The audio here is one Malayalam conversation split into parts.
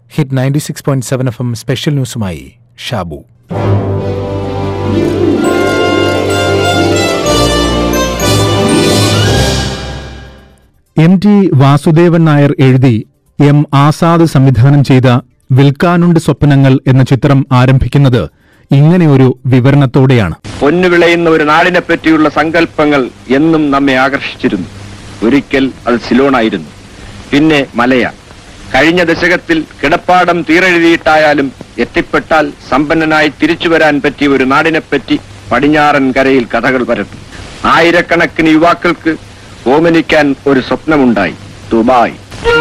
hit ninety six point seven F M special ന്യൂസുമായി ഷാബു എം ടി വാസുദേവൻ നായർ എഴുതി എം ആസാദ് സംവിധാനം ചെയ്ത വിൽക്കാനുണ്ട് സ്വപ്നങ്ങൾ എന്ന ചിത്രം ആരംഭിക്കുന്നത് ഇങ്ങനെ ഒരു വിവരണത്തോടെയാണ് പൊന്നു വിളയുന്ന ഒരു നാടിനെ പറ്റിയുള്ള സങ്കല്പങ്ങൾ എന്നും നമ്മെ ആകർഷിച്ചിരുന്നു ഒരിക്കൽ അത് സിലോണായിരുന്നു പിന്നെ മലയ കഴിഞ്ഞ ദശകത്തിൽ കിടപ്പാടം തീരെഴുതിയിട്ടായാലും എത്തിപ്പെട്ടാൽ സമ്പന്നനായി തിരിച്ചു വരാൻ പറ്റിയ ഒരു നാടിനെപ്പറ്റി പടിഞ്ഞാറൻ കരയിൽ കഥകൾ പരത്തും ആയിരക്കണക്കിന് യുവാക്കൾക്ക് ഓമനിക്കാൻ ഒരു സ്വപ്നമുണ്ടായി ദുബായ്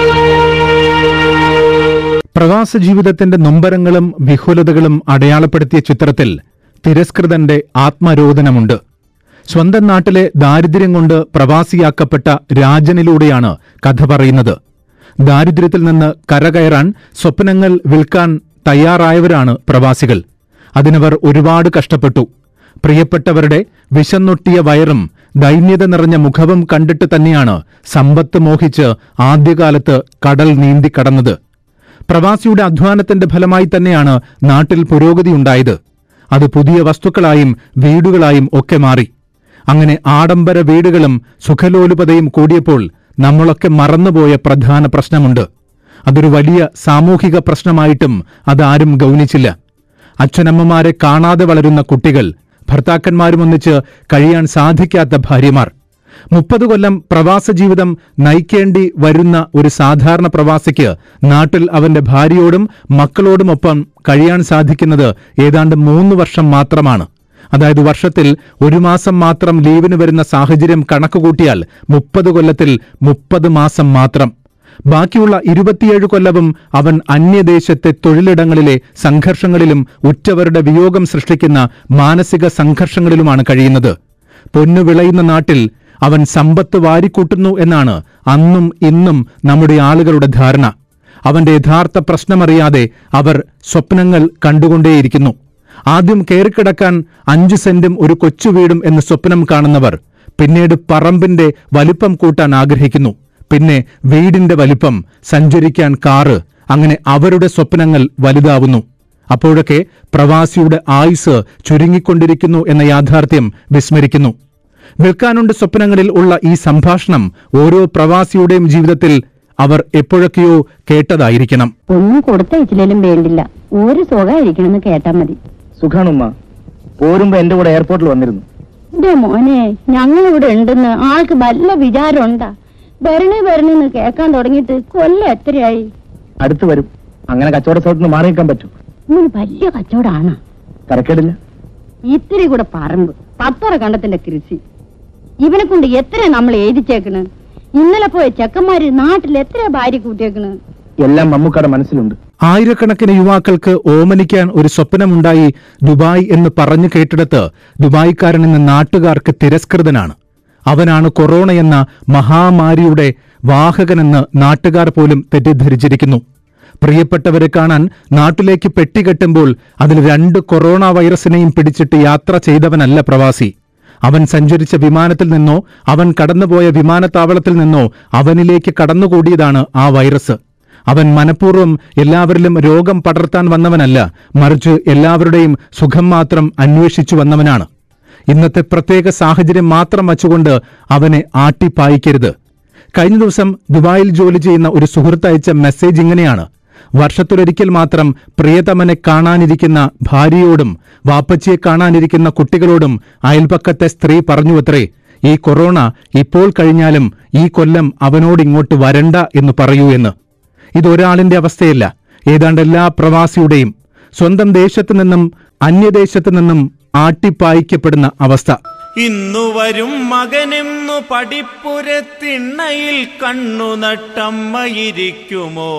പ്രവാസ ജീവിതത്തിന്റെ നൊമ്പരങ്ങളും വിഹുലതകളും അടയാളപ്പെടുത്തിയ ചിത്രത്തിൽ തിരസ്കൃതന്റെ ആത്മരോദനമുണ്ട് സ്വന്തം നാട്ടിലെ ദാരിദ്ര്യം കൊണ്ട് പ്രവാസിയാക്കപ്പെട്ട രാജനിലൂടെയാണ് കഥ പറയുന്നത് ദാരിദ്ര്യത്തിൽ നിന്ന് കരകയറാൻ സ്വപ്നങ്ങൾ വിൽക്കാൻ തയ്യാറായവരാണ് പ്രവാസികൾ അതിനവർ ഒരുപാട് കഷ്ടപ്പെട്ടു പ്രിയപ്പെട്ടവരുടെ വിശന്നൊട്ടിയ വയറും ദൈന്യത നിറഞ്ഞ മുഖവും കണ്ടിട്ട് തന്നെയാണ് സമ്പത്ത് മോഹിച്ച് ആദ്യകാലത്ത് കടൽ നീന്തി കടന്നത് പ്രവാസിയുടെ അധ്വാനത്തിന്റെ ഫലമായി തന്നെയാണ് നാട്ടിൽ പുരോഗതിയുണ്ടായത് അത് പുതിയ വസ്തുക്കളായും വീടുകളായും ഒക്കെ മാറി അങ്ങനെ ആഡംബര വീടുകളും സുഖലോലുപതയും കൂടിയപ്പോൾ നമ്മളൊക്കെ മറന്നുപോയ പ്രധാന പ്രശ്നമുണ്ട് അതൊരു വലിയ സാമൂഹിക പ്രശ്നമായിട്ടും അതാരും ഗൗനിച്ചില്ല അച്ഛനമ്മമാരെ കാണാതെ വളരുന്ന കുട്ടികൾ ഭർത്താക്കന്മാരും ഒന്നിച്ച് കഴിയാൻ സാധിക്കാത്ത ഭാര്യമാർ മുപ്പത് കൊല്ലം പ്രവാസ ജീവിതം നയിക്കേണ്ടി വരുന്ന ഒരു സാധാരണ പ്രവാസിക്ക് നാട്ടിൽ അവന്റെ ഭാര്യയോടും മക്കളോടുമൊപ്പം കഴിയാൻ സാധിക്കുന്നത് ഏതാണ്ട് മൂന്ന് വർഷം മാത്രമാണ് അതായത് വർഷത്തിൽ ഒരു മാസം മാത്രം ലീവിന് വരുന്ന സാഹചര്യം കണക്കുകൂട്ടിയാൽ മുപ്പത് കൊല്ലത്തിൽ മുപ്പത് മാസം മാത്രം ബാക്കിയുള്ള ഇരുപത്തിയേഴ് കൊല്ലവും അവൻ അന്യദേശത്തെ തൊഴിലിടങ്ങളിലെ സംഘർഷങ്ങളിലും ഉറ്റവരുടെ വിയോഗം സൃഷ്ടിക്കുന്ന മാനസിക സംഘർഷങ്ങളിലുമാണ് കഴിയുന്നത് പൊന്നു വിളയുന്ന നാട്ടിൽ അവൻ സമ്പത്ത് വാരിക്കൂട്ടുന്നു എന്നാണ് അന്നും ഇന്നും നമ്മുടെ ആളുകളുടെ ധാരണ അവന്റെ യഥാർത്ഥ പ്രശ്നമറിയാതെ അവർ സ്വപ്നങ്ങൾ കണ്ടുകൊണ്ടേയിരിക്കുന്നു ആദ്യം കയറിക്കിടക്കാൻ അഞ്ചു സെന്റും ഒരു കൊച്ചു വീടും എന്ന് സ്വപ്നം കാണുന്നവർ പിന്നീട് പറമ്പിന്റെ വലിപ്പം കൂട്ടാൻ ആഗ്രഹിക്കുന്നു പിന്നെ വീടിന്റെ വലിപ്പം സഞ്ചരിക്കാൻ കാറ് അങ്ങനെ അവരുടെ സ്വപ്നങ്ങൾ വലുതാവുന്നു അപ്പോഴൊക്കെ പ്രവാസിയുടെ ആയുസ് ചുരുങ്ങിക്കൊണ്ടിരിക്കുന്നു എന്ന യാഥാർത്ഥ്യം വിസ്മരിക്കുന്നു വിൽക്കാനുണ്ട് സ്വപ്നങ്ങളിൽ ഉള്ള ഈ സംഭാഷണം ഓരോ പ്രവാസിയുടെയും ജീവിതത്തിൽ അവർ എപ്പോഴൊക്കെയോ കേട്ടതായിരിക്കണം ഒന്നും കൊടുത്തയച്ചില്ലേലും വേണ്ടില്ല ഒരു സുഖമായിരിക്കണമെന്ന് കേട്ടാ മതി സുഖാണുമ്മ പോരുമ്പോ എന്റെ കൂടെ എയർപോർട്ടിൽ വന്നിരുന്നു എന്റെ മോനെ ഞങ്ങളിവിടെ ഉണ്ടെന്ന് ആൾക്ക് വല്ല വിചാരമുണ്ടാ വരണേ വരണേന്ന് കേക്കാൻ തുടങ്ങിയിട്ട് കൊല്ലം എത്രയായി അടുത്ത് വരും അങ്ങനെ കച്ചവട സ്ഥലത്ത് നിന്ന് മാറി നിൽക്കാൻ പറ്റും ഇങ്ങനെ വലിയ കച്ചവടാണ് തരക്കേടില്ല ഇത്തിരി കൂടെ പറമ്പ് പത്തറ കണ്ടത്തിന്റെ കൃഷി ഇവനെ കൊണ്ട് എത്ര നമ്മൾ എഴുതിച്ചേക്കണ് ഇന്നലെ പോയ ചെക്കന്മാര് നാട്ടിൽ എത്ര ഭാര്യ കൂട്ടിയേക്കണ് എല്ലാം മമ്മൂക്കയുടെ മനസ്സിലുണ്ട് ആയിരക്കണക്കിന് യുവാക്കൾക്ക് ഓമനിക്കാൻ ഒരു സ്വപ്നമുണ്ടായി ദുബായ് എന്ന് പറഞ്ഞു കേട്ടിടത്ത് ദുബായിക്കാരൻ എന്ന നാട്ടുകാർക്ക് തിരസ്കൃതനാണ് അവനാണ് കൊറോണ എന്ന മഹാമാരിയുടെ വാഹകനെന്ന് നാട്ടുകാർ പോലും തെറ്റിദ്ധരിച്ചിരിക്കുന്നു പ്രിയപ്പെട്ടവരെ കാണാൻ നാട്ടിലേക്ക് പെട്ടികെട്ടുമ്പോൾ അതിൽ രണ്ട് കൊറോണ വൈറസിനെയും പിടിച്ചിട്ട് യാത്ര ചെയ്തവനല്ല പ്രവാസി അവൻ സഞ്ചരിച്ച വിമാനത്തിൽ നിന്നോ അവൻ കടന്നുപോയ വിമാനത്താവളത്തിൽ നിന്നോ അവനിലേക്ക് കടന്നുകൂടിയതാണ് ആ വൈറസ് അവൻ മനഃപൂർവ്വം എല്ലാവരിലും രോഗം പടർത്താൻ വന്നവനല്ല മറിച്ച് എല്ലാവരുടെയും സുഖം മാത്രം അന്വേഷിച്ചു വന്നവനാണ് ഇന്നത്തെ പ്രത്യേക സാഹചര്യം മാത്രം വച്ചുകൊണ്ട് അവനെ ആട്ടിപ്പായിക്കരുത് കഴിഞ്ഞ ദിവസം ദുബായിൽ ജോലി ചെയ്യുന്ന ഒരു സുഹൃത്ത് അയച്ച മെസ്സേജ് ഇങ്ങനെയാണ് വർഷത്തിലൊരിക്കൽ മാത്രം പ്രിയതമനെ കാണാനിരിക്കുന്ന ഭാര്യയോടും വാപ്പച്ചിയെ കാണാനിരിക്കുന്ന കുട്ടികളോടും അയൽപക്കത്തെ സ്ത്രീ പറഞ്ഞുവത്രേ ഈ കൊറോണ ഇപ്പോൾ കഴിഞ്ഞാലും ഈ കൊല്ലം അവനോടിങ്ങോട്ട് വരണ്ട എന്ന് പറയൂ എന്ന് ഇതൊരാളിന്റെ അവസ്ഥയല്ല ഏതാണ്ട് എല്ലാ പ്രവാസിയുടെയും സ്വന്തം ദേശത്തു നിന്നും അന്യദേശത്തു നിന്നും ആട്ടിപ്പായിക്കപ്പെടുന്ന അവസ്ഥ ഇന്നു വരും മകനെന്നു പടിപ്പുരത്തിണ്ണയിൽ കണ്ണു നട്ടമ്മയിരിക്കുമോ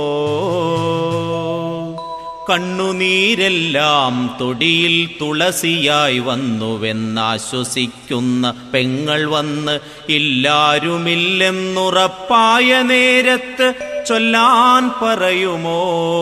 കണ്ണുനീരെല്ലാം തൊടിയിൽ തുളസിയായി വന്നുവെന്നാശ്വസിക്കുന്ന പെങ്ങൾ വന്ന് ഇല്ലാരുമില്ലെന്നുറപ്പായ നേരത്ത് ചൊല്ലാൻ പറയുമോ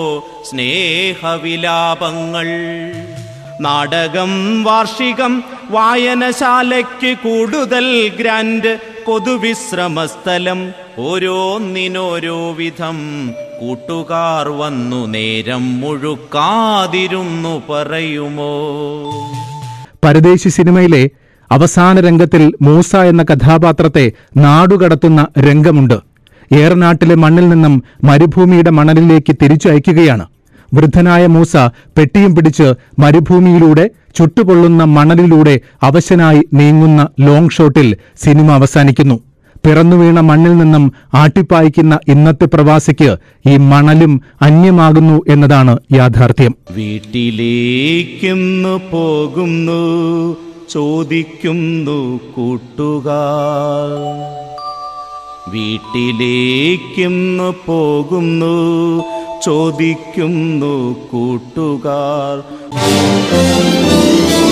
സ്നേഹവിലാപങ്ങൾ നാടകം വാർഷികം വായനശാലയ്ക്ക് കൂടുതൽ ഗ്രാൻഡ് പൊതുവിശ്രമസ്ഥലം ഓരോന്നിനോരോ വിധം കൂട്ടുകാർ വന്നു നേരം മുഴുക്കാതിരുന്നു പറയുമോ പരദേശി സിനിമയിലെ അവസാന രംഗത്തിൽ മൂസ എന്ന കഥാപാത്രത്തെ നാടുകടത്തുന്ന രംഗമുണ്ട് ഏറനാട്ടിലെ മണ്ണിൽ നിന്നും മരുഭൂമിയുടെ മണലിലേക്ക് തിരിച്ചു അയക്കുകയാണ് വൃദ്ധനായ മൂസ പെട്ടിയും പിടിച്ച് മരുഭൂമിയിലൂടെ ചുട്ടുപൊള്ളുന്ന മണലിലൂടെ അവശനായി നീങ്ങുന്ന ലോങ് ഷോട്ടിൽ സിനിമ അവസാനിക്കുന്നു പിറന്നുവീണ മണ്ണിൽ നിന്നും ആട്ടിപ്പായിക്കുന്ന ഇന്നത്തെ പ്രവാസിക്ക് ഈ മണലും അന്യമാകുന്നു എന്നതാണ് യാഥാർത്ഥ്യം വീട്ടിലേക്കിന്ന് പോകുന്നു ചോദിക്കുന്നു കൂട്ടുകാർ വീട്ടിലേക്കിന്ന് പോകുന്നു ചോദിക്കുന്നു കൂട്ടുകാർ